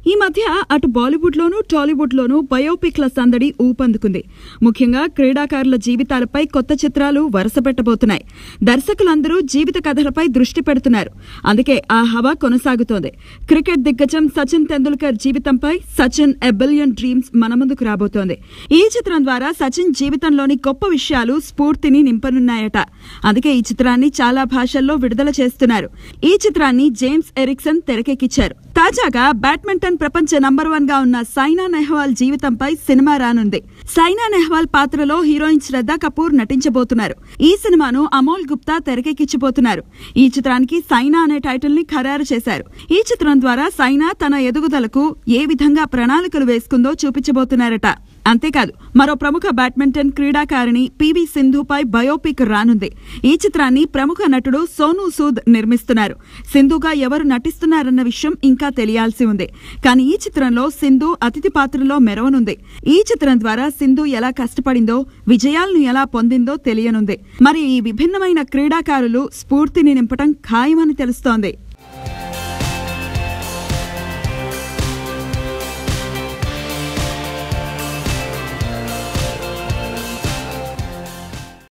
ఈ మధ్య అటు బాలీవుడ్ లోనూ టాలీవుడ్ లోనూ బయోపిక్ల సందడి ఊపందుకుంది ముఖ్యంగా క్రీడాకారుల జీవితాలపై కొత్త చిత్రాలు వరుస పెట్టబోతున్నాయి దర్శకులందరూ జీవిత కథలపై దృష్టి పెడుతున్నారు అందుకే ఆ హవా కొనసాగుతోంది క్రికెట్ దిగ్గజం సచిన్ తెందుల్కర్ జీవితంపై సచిన్ ఎ బిలియన్ డ్రీమ్స్ మన ముందుకు రాబోతోంది ఈ చిత్రం ద్వారా సచిన్ జీవితంలోని గొప్ప విషయాలు స్ఫూర్తిని నింపనున్నాయట అందుకే ఈ చిత్రాన్ని చాలా భాషల్లో విడుదల చేస్తున్నారు ఈ చిత్రాన్ని జేమ్స్ ఎరిక్సన్ తెరకెక్కించారు తాజాగా బ్యాడ్మింటన్ ప్రపంచ నంబర్ వన్ గా ఉన్న సైనా నెహ్వాల్ జీవితంపై సినిమా రానుంది సైనా నెహ్వాల్ పాత్రలో హీరోయిన్ శ్రద్ధా కపూర్ నటించబోతున్నారు ఈ సినిమాను అమోల్ గుప్తా తెరకెక్కించబోతున్నారు ఈ చిత్రానికి సైనా అనే టైటిల్ ని ఖరారు చేశారు ఈ చిత్రం ద్వారా సైనా తన ఎదుగుదలకు ఏ విధంగా ప్రణాళికలు వేసుకుందో చూపించబోతున్నారట అంతేకాదు మరో ప్రముఖ బ్యాడ్మింటన్ క్రీడాకారిణి పివి సింధుపై బయోపిక్ రానుంది ఈ చిత్రాన్ని ప్రముఖ నటుడు సోనూ సూద్ నిర్మిస్తున్నారు సింధుగా ఎవరు నటిస్తున్నారన్న విషయం ఇంకా తెలియాల్సి ఉంది కానీ ఈ చిత్రంలో సింధు అతిథి పాత్రలో మెరవనుంది ఈ చిత్రం ద్వారా సింధు ఎలా కష్టపడిందో విజయాలను ఎలా పొందిందో తెలియనుంది మరి ఈ విభిన్నమైన క్రీడాకారులు స్ఫూర్తిని నింపటం ఖాయమని తెలుస్తోంది